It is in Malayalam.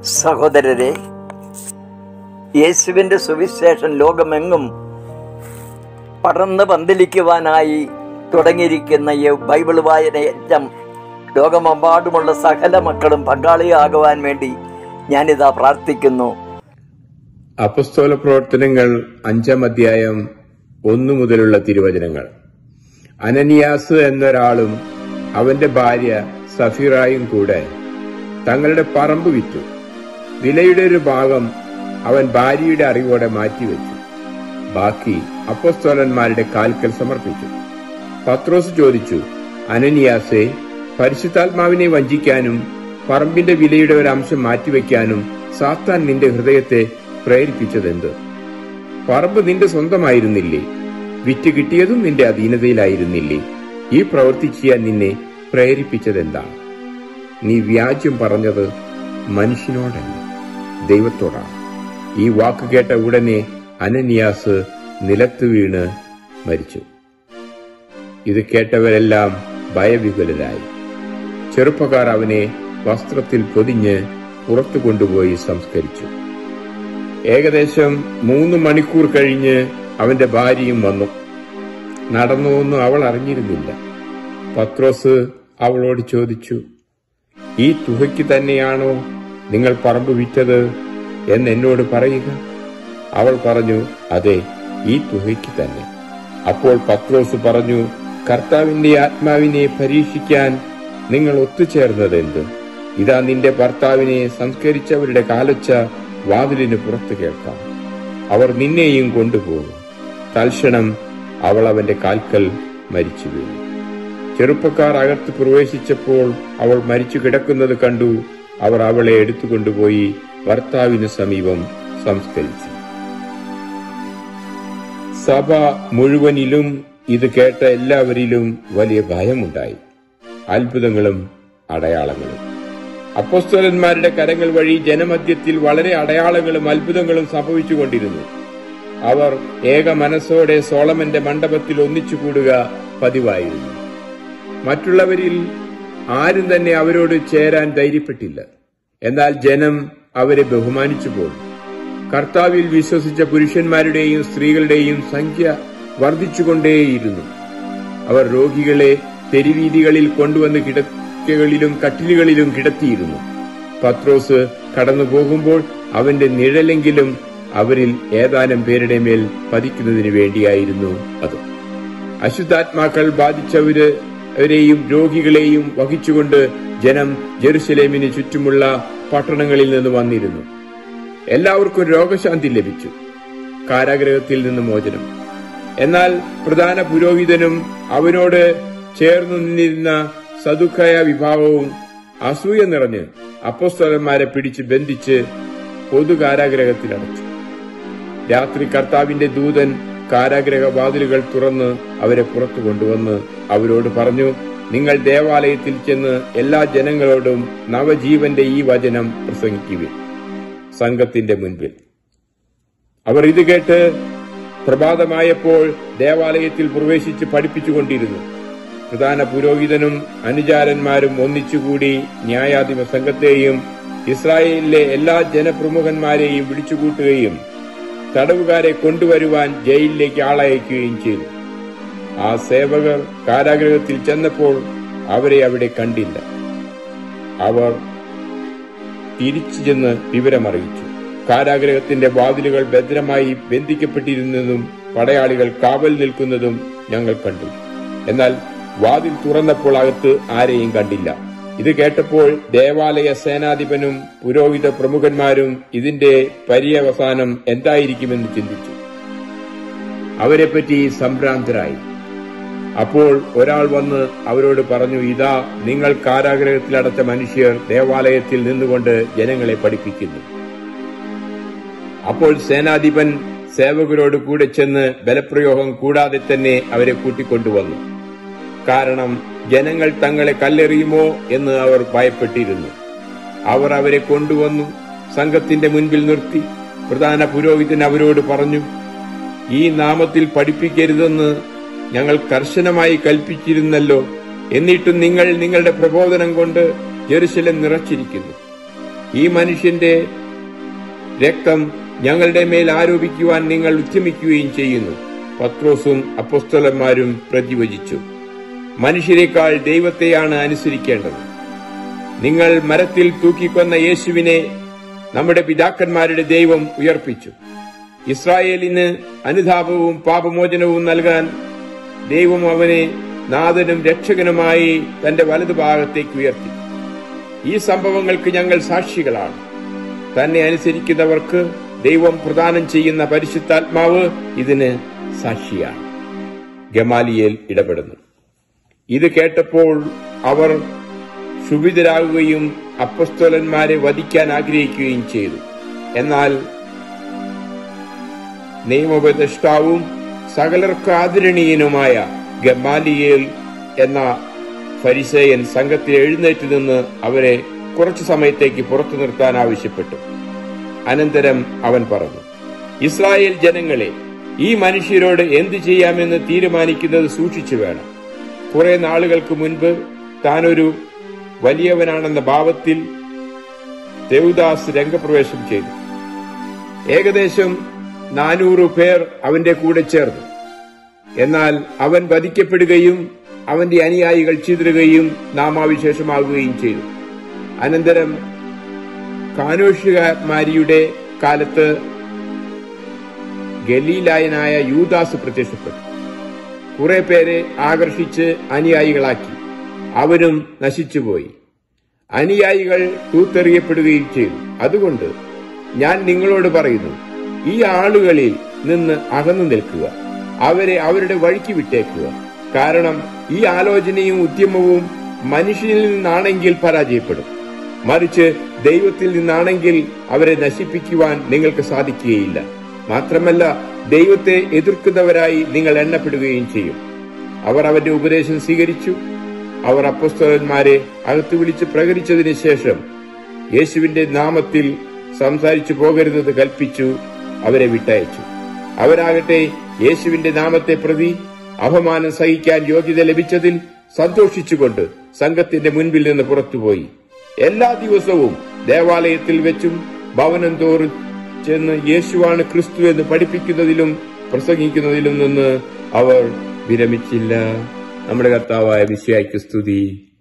സഹോദരരെ യേശുവിൻ്റെ സുവിശേഷം ലോകമെങ്ങും പടർന്ന് പന്തലിക്കുവാനായി തുടങ്ങിയിരിക്കുന്ന ഈ ബൈബിൾ വായനയറ്റം ലോകമെമ്പാടുമുള്ള സകല മക്കളും പങ്കാളിയാകുവാൻ വേണ്ടി ഞാനിതാ പ്രാർത്ഥിക്കുന്നു അപ്പസ്തോല പ്രവർത്തനങ്ങൾ അഞ്ചാം അധ്യായം ഒന്നു മുതലുള്ള തിരുവചനങ്ങൾ അനനിയാസ് എന്നൊരാളും അവന്റെ ഭാര്യ സഫീറായും കൂടെ തങ്ങളുടെ പറമ്പ് വിറ്റു വിലയുടെ ഒരു ഭാഗം അവൻ ഭാര്യയുടെ അറിവോടെ മാറ്റിവെച്ചു ബാക്കി അപ്പസ്തോലന്മാരുടെ കാൽക്കൽ സമർപ്പിച്ചു പത്രോസ് ചോദിച്ചു അനനിയാസെ പരിശുദ്ധാത്മാവിനെ വഞ്ചിക്കാനും പറമ്പിന്റെ വിലയുടെ ഒരു അംശം മാറ്റിവെക്കാനും സാത്താൻ നിന്റെ ഹൃദയത്തെ പ്രേരിപ്പിച്ചതെന്ത് പറമ്പ് നിന്റെ സ്വന്തമായിരുന്നില്ലേ വിറ്റ് കിട്ടിയതും നിന്റെ അധീനതയിലായിരുന്നില്ലേ ഈ പ്രവൃത്തി ചെയ്യാൻ നിന്നെ പ്രേരിപ്പിച്ചതെന്താണ് നീ വ്യാജ്യം പറഞ്ഞത് മനുഷ്യനോടല്ല ദൈവത്തോടാണ് ഈ വാക്ക് കേട്ട ഉടനെ അനന്യാസ് നിലത്ത് വീണ് മരിച്ചു ഇത് കേട്ടവരെല്ലാം ഭയവികുലരായി ചെറുപ്പക്കാർ അവനെ വസ്ത്രത്തിൽ പൊതിഞ്ഞ് പുറത്തു കൊണ്ടുപോയി സംസ്കരിച്ചു ഏകദേശം മൂന്ന് മണിക്കൂർ കഴിഞ്ഞ് അവന്റെ ഭാര്യയും വന്നു നടന്നുവെന്നും അവൾ അറിഞ്ഞിരുന്നില്ല പത്രോസ് അവളോട് ചോദിച്ചു ഈ തുകയ്ക്ക് തന്നെയാണോ നിങ്ങൾ പറമ്പ് വിറ്റത് എന്ന് എന്നോട് പറയുക അവൾ പറഞ്ഞു അതെ ഈ തുകയ്ക്ക് തന്നെ അപ്പോൾ പത്രോസ് പറഞ്ഞു കർത്താവിന്റെ ആത്മാവിനെ പരീക്ഷിക്കാൻ നിങ്ങൾ ഒത്തുചേർന്നതെന്ത് ഇതാ നിന്റെ ഭർത്താവിനെ സംസ്കരിച്ചവരുടെ കാലൊച്ച വാതിലിന് പുറത്തു കേൾക്കാം അവർ നിന്നെയും കൊണ്ടുപോകും തൽക്ഷണം അവൾ അവന്റെ കാൽക്കൽ മരിച്ചു വീണു ചെറുപ്പക്കാർ അകത്ത് പ്രവേശിച്ചപ്പോൾ അവൾ മരിച്ചു കിടക്കുന്നത് കണ്ടു അവർ അവളെ എടുത്തുകൊണ്ടുപോയി ഭർത്താവിന് സമീപം സംസ്കരിച്ചു സഭ മുഴുവനിലും ഇത് കേട്ട എല്ലാവരിലും വലിയ ഭയമുണ്ടായി അത്ഭുതങ്ങളും അടയാളങ്ങളും അപ്പോസ്തലന്മാരുടെ കരങ്ങൾ വഴി ജനമധ്യത്തിൽ വളരെ അടയാളങ്ങളും അത്ഭുതങ്ങളും സംഭവിച്ചുകൊണ്ടിരുന്നു അവർ ഏക മനസ്സോടെ സോളമന്റെ മണ്ഡപത്തിൽ ഒന്നിച്ചുകൂടുക പതിവായിരുന്നു മറ്റുള്ളവരിൽ ആരും തന്നെ അവരോട് ചേരാൻ ധൈര്യപ്പെട്ടില്ല എന്നാൽ ജനം അവരെ ബഹുമാനിച്ചു പോയി കർത്താവിൽ വിശ്വസിച്ച പുരുഷന്മാരുടെയും സ്ത്രീകളുടെയും സംഖ്യ വർദ്ധിച്ചുകൊണ്ടേയിരുന്നു അവർ രോഗികളെ തെരുവീതികളിൽ കൊണ്ടുവന്ന് കിടക്കകളിലും കട്ടിലുകളിലും കിടത്തിയിരുന്നു പത്രോസ് കടന്നു പോകുമ്പോൾ അവന്റെ നിഴലെങ്കിലും അവരിൽ ഏതാനും പേരുടെ മേൽ പതിക്കുന്നതിന് വേണ്ടിയായിരുന്നു അത് അശുദ്ധാത്മാക്കൾ ബാധിച്ചവര് അവരെയും രോഗികളെയും വഹിച്ചുകൊണ്ട് ജനം ജെറുസലേമിന് ചുറ്റുമുള്ള പട്ടണങ്ങളിൽ നിന്ന് വന്നിരുന്നു എല്ലാവർക്കും രോഗശാന്തി ലഭിച്ചു കാരാഗ്രഹത്തിൽ നിന്ന് മോചനം എന്നാൽ പ്രധാന പുരോഹിതനും അവനോട് ചേർന്നു നിന്നിരുന്ന സദുഖയ വിഭാഗവും അസൂയ നിറഞ്ഞ് അപ്പസ്തലന്മാരെ പിടിച്ച് ബന്ധിച്ച് പൊതു കാരാഗ്രഹത്തിലടച്ചു രാത്രി കർത്താവിന്റെ ദൂതൻ കാരാഗ്രഹ വാതിലുകൾ തുറന്ന് അവരെ പുറത്തു കൊണ്ടുവന്ന് അവരോട് പറഞ്ഞു നിങ്ങൾ ദേവാലയത്തിൽ ചെന്ന് എല്ലാ ജനങ്ങളോടും നവജീവന്റെ ഈ വചനം പ്രസംഗിക്കുവിൻ സംഘത്തിന്റെ മുൻപിൽ അവർ ഇത് കേട്ട് പ്രഭാതമായപ്പോൾ ദേവാലയത്തിൽ പ്രവേശിച്ച് പഠിപ്പിച്ചുകൊണ്ടിരുന്നു പ്രധാന പുരോഹിതനും അനുചാരന്മാരും ഒന്നിച്ചുകൂടി ന്യായാധിപ സംഘത്തെയും ഇസ്രായേലിലെ എല്ലാ ജനപ്രമുഖന്മാരെയും വിളിച്ചുകൂട്ടുകയും തടവുകാരെ കൊണ്ടുവരുവാൻ ജയിലിലേക്ക് ആളയക്കുകയും ചെയ്തു ആ സേവകർ കാരാഗ്രഹത്തിൽ ചെന്നപ്പോൾ അവരെ അവിടെ കണ്ടില്ല അവർ തിരിച്ചു ചെന്ന് വിവരമറിയിച്ചു കാരാഗ്രഹത്തിന്റെ വാതിലുകൾ ഭദ്രമായി ബന്ധിക്കപ്പെട്ടിരുന്നതും പടയാളികൾ കാവൽ നിൽക്കുന്നതും ഞങ്ങൾ കണ്ടു എന്നാൽ വാതിൽ തുറന്നപ്പോൾ അകത്ത് ആരെയും കണ്ടില്ല ഇത് കേട്ടപ്പോൾ ദേവാലയ സേനാധിപനും പുരോഹിത പ്രമുഖന്മാരും ഇതിന്റെ പര്യവസാനം എന്തായിരിക്കുമെന്ന് ചിന്തിച്ചു അവരെപ്പറ്റി സംഭ്രാന്തരായി അപ്പോൾ ഒരാൾ വന്ന് അവരോട് പറഞ്ഞു ഇതാ നിങ്ങൾ കാരാഗ്രഹത്തിലടച്ച മനുഷ്യർ ദേവാലയത്തിൽ നിന്നുകൊണ്ട് ജനങ്ങളെ പഠിപ്പിക്കുന്നു അപ്പോൾ സേനാധിപൻ സേവകരോട് കൂടെ ചെന്ന് ബലപ്രയോഗം കൂടാതെ തന്നെ അവരെ കൂട്ടിക്കൊണ്ടുവന്നു കാരണം ജനങ്ങൾ തങ്ങളെ കല്ലെറിയുമോ എന്ന് അവർ ഭയപ്പെട്ടിരുന്നു അവർ അവരെ കൊണ്ടുവന്നു സംഘത്തിന്റെ മുൻപിൽ നിർത്തി പ്രധാന പുരോഹിതൻ അവരോട് പറഞ്ഞു ഈ നാമത്തിൽ പഠിപ്പിക്കരുതെന്ന് ഞങ്ങൾ കർശനമായി കൽപ്പിച്ചിരുന്നല്ലോ എന്നിട്ടും നിങ്ങൾ നിങ്ങളുടെ പ്രബോധനം കൊണ്ട് ജെറുസലം നിറച്ചിരിക്കുന്നു ഈ മനുഷ്യന്റെ രക്തം ഞങ്ങളുടെ മേൽ ആരോപിക്കുവാൻ നിങ്ങൾ ഉദ്യമിക്കുകയും ചെയ്യുന്നു പത്രോസും അപ്പോസ്തലന്മാരും പ്രതിവചിച്ചു മനുഷ്യരെക്കാൾ ദൈവത്തെയാണ് അനുസരിക്കേണ്ടത് നിങ്ങൾ മരത്തിൽ തൂക്കിക്കൊന്ന യേശുവിനെ നമ്മുടെ പിതാക്കന്മാരുടെ ദൈവം ഉയർപ്പിച്ചു ഇസ്രായേലിന് അനുതാപവും പാപമോചനവും നൽകാൻ ദൈവം അവനെ നാഥനും രക്ഷകനുമായി തന്റെ വലതുഭാഗത്തേക്ക് ഉയർത്തി ഈ സംഭവങ്ങൾക്ക് ഞങ്ങൾ സാക്ഷികളാണ് തന്നെ അനുസരിക്കുന്നവർക്ക് ദൈവം പ്രദാനം ചെയ്യുന്ന പരിശുദ്ധാത്മാവ് ഇതിന് സാക്ഷിയാണ് ഗമാലിയേൽ ഇടപെടുന്നു ഇത് കേട്ടപ്പോൾ അവർ ക്ഷുഭിതരാകുകയും അപ്പസ്തോലന്മാരെ വധിക്കാൻ ആഗ്രഹിക്കുകയും ചെയ്തു എന്നാൽ നിയമോപദേഷ്ടാവും സകലർക്ക് ആദരണീയനുമായ ഗമാലിയേൽ എന്ന ഫരിസേയൻ സംഘത്തിൽ എഴുന്നേറ്റ് നിന്ന് അവരെ കുറച്ചു സമയത്തേക്ക് പുറത്തു നിർത്താൻ ആവശ്യപ്പെട്ടു അനന്തരം അവൻ പറഞ്ഞു ഇസ്രായേൽ ജനങ്ങളെ ഈ മനുഷ്യരോട് എന്തു ചെയ്യാമെന്ന് തീരുമാനിക്കുന്നത് സൂക്ഷിച്ചു വേണം കുറെ നാളുകൾക്ക് മുൻപ് താനൊരു വലിയവനാണെന്ന ഭാവത്തിൽ ദേവദാസ് രംഗപ്രവേശം ചെയ്തു ഏകദേശം നാനൂറ് പേർ അവന്റെ കൂടെ ചേർന്നു എന്നാൽ അവൻ വധിക്കപ്പെടുകയും അവന്റെ അനുയായികൾ ചിതറുകയും നാമാവിശേഷമാകുകയും ചെയ്തു അനന്തരം കാനോഷുകാരിയുടെ കാലത്ത് ഗലീലായനായ യൂദാസ് പ്രത്യക്ഷപ്പെട്ടു കുറെ പേരെ ആകർഷിച്ച് അനുയായികളാക്കി അവരും നശിച്ചുപോയി അനുയായികൾ തൂത്തെറിയപ്പെടുകയും ചെയ്തു അതുകൊണ്ട് ഞാൻ നിങ്ങളോട് പറയുന്നു ഈ ആളുകളിൽ നിന്ന് അകന്നു നിൽക്കുക അവരെ അവരുടെ വഴിക്ക് വിട്ടേക്കുക കാരണം ഈ ആലോചനയും ഉദ്യമവും മനുഷ്യനിൽ നിന്നാണെങ്കിൽ പരാജയപ്പെടും മറിച്ച് ദൈവത്തിൽ നിന്നാണെങ്കിൽ അവരെ നശിപ്പിക്കുവാൻ നിങ്ങൾക്ക് സാധിക്കുകയില്ല മാത്രമല്ല ദൈവത്തെ എതിർക്കുന്നവരായി നിങ്ങൾ എണ്ണപ്പെടുകയും ചെയ്യും അവർ അവന്റെ ഉപദേശം സ്വീകരിച്ചു അവർ അപ്പസ്തോലന്മാരെ അകത്തു വിളിച്ച് പ്രകരിച്ചതിന് ശേഷം യേശുവിന്റെ നാമത്തിൽ സംസാരിച്ചു പോകരുതെന്ന് കൽപ്പിച്ചു അവരെ വിട്ടയച്ചു അവരാകട്ടെ യേശുവിന്റെ നാമത്തെ പ്രതി അപമാനം സഹിക്കാൻ യോഗ്യത ലഭിച്ചതിൽ സന്തോഷിച്ചുകൊണ്ട് സംഘത്തിന്റെ മുൻപിൽ നിന്ന് പുറത്തുപോയി എല്ലാ ദിവസവും ദേവാലയത്തിൽ വെച്ചും ഭവനം തോറും ചെന്ന് യേശുവാണ് ക്രിസ്തു എന്ന് പഠിപ്പിക്കുന്നതിലും പ്രസംഗിക്കുന്നതിലും നിന്ന് അവർ വിരമിച്ചില്ല നമ്മുടെ കർത്താവായ വിശ്വായ്ക്ക് സ്തുതി